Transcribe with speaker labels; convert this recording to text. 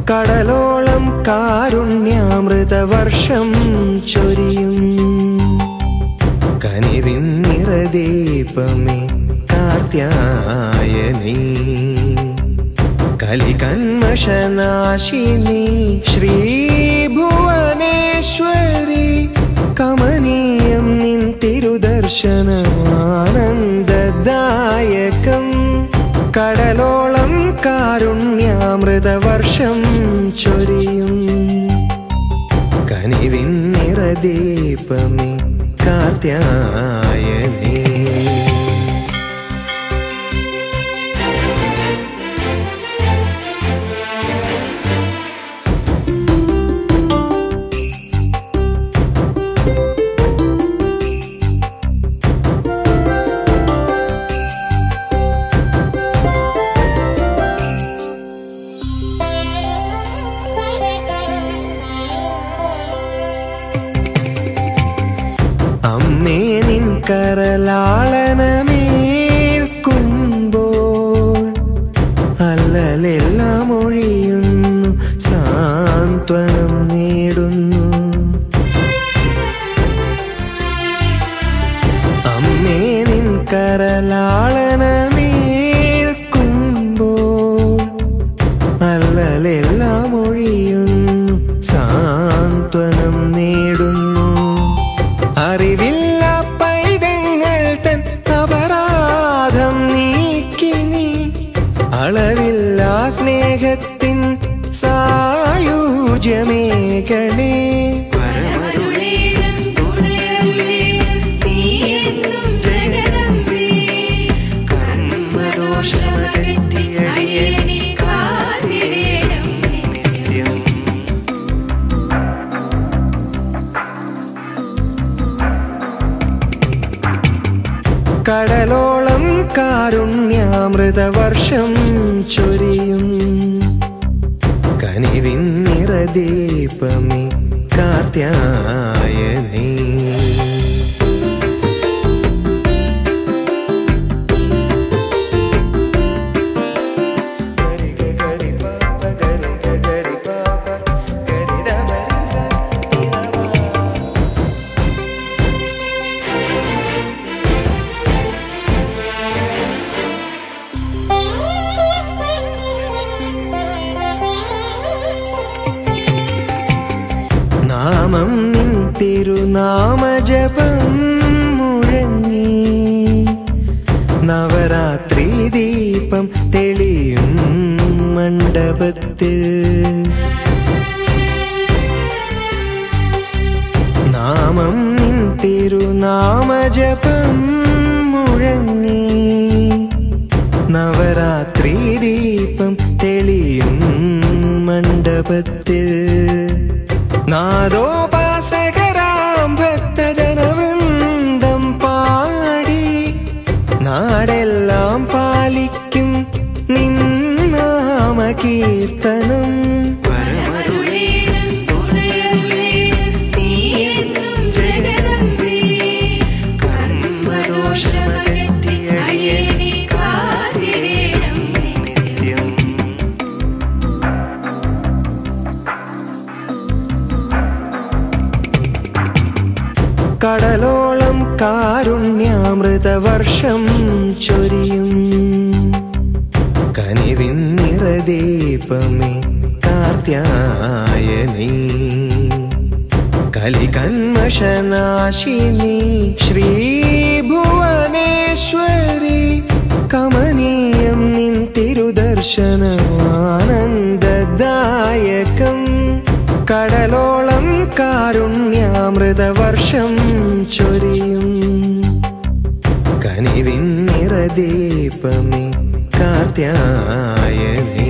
Speaker 1: കടലോളം കാരുണ്യാമൃതവർഷം ചൊരിയും കനിവിൻ നിറദീപമേ കാർത്യായനീ കലികന്മഷനാശിനി ശ്രീഭുവനേശ്വരി കമനീയം നിൻ തിരുദർശനമാനന്ദദായകം കടലോളം കാരുണ്യാമൃതവർഷം ചൊരിയും കനിവിൻ നിറദീപമേ കാർത്യായനീ അമ്മേ നിൻ കരലാളനമേൽക്കുമ്പോൾ അല്ലലെല്ലാം ഒഴിയുന്നു സാന്ത്വനം നേടുന്നു അമ്മേ നിൻ കരലാളനമേൽക്കുമ്പോൾ അല്ലലെല്ലാം ഒഴിയുന്നു സാന്ത്വനം നേടുന്നു അറിവില്ല പൈതങ്ങൾ തൻ അപരാധം നീക്കി നീ അളവില്ല സ്നേഹത്തിൻ സായുജ്യമേകളേ
Speaker 2: പരമരുളേണം തുണയരുളേണം നീ എന്നും ജഗദമ്പേ കർമ്മദോഷമകറ്റി അടിയനെ കാത്തിടേണം നിത്യം
Speaker 1: കടലോളം കാരുണ്യാമൃതവർഷം ചൊരിയും കനിവിൻ നിറദീപമേ കാർത്യായനീ നാമം നിൻ തിരുനാമജപം മുഴങ്ങി നവരാത്രി ദീപം തെളിയും മണ്ഡപത്തിൽ നാമം നിൻ തിരുനാമജപം മുഴങ്ങി നവരാത്രി ദീപം തെളിയും മണ്ഡപത്തിൽ നാദോപാസകരാം ഭക്തജനവൃന്ദം പാടി നാടെല്ലാം പാലിക്കും നിന്നാമ കീർത്തനം
Speaker 2: പരമരുളേണം തുണയരുളേണം നീ എന്നും ജഗദമ്പേ കർമ്മദോഷമകറ്റി അടിയനെ കാത്തിടേണം നിത്യം
Speaker 1: കടലോളം കാരുണ്യാമൃതവർഷം ചൊരിയും കനിവിൻ നിറദീപമേ കാർത്യായനീ കലികന്മഷനാശിനി ശ്രീഭുവനേശ്വരി കമനീയം നിൻ തിരുദർശനമാനന്ദദായകം കടലോളം കാരുണ്യാമൃതവർഷം ചൊരിയും കനിവിൻ നിറദീപമേ കാർത്യായനീ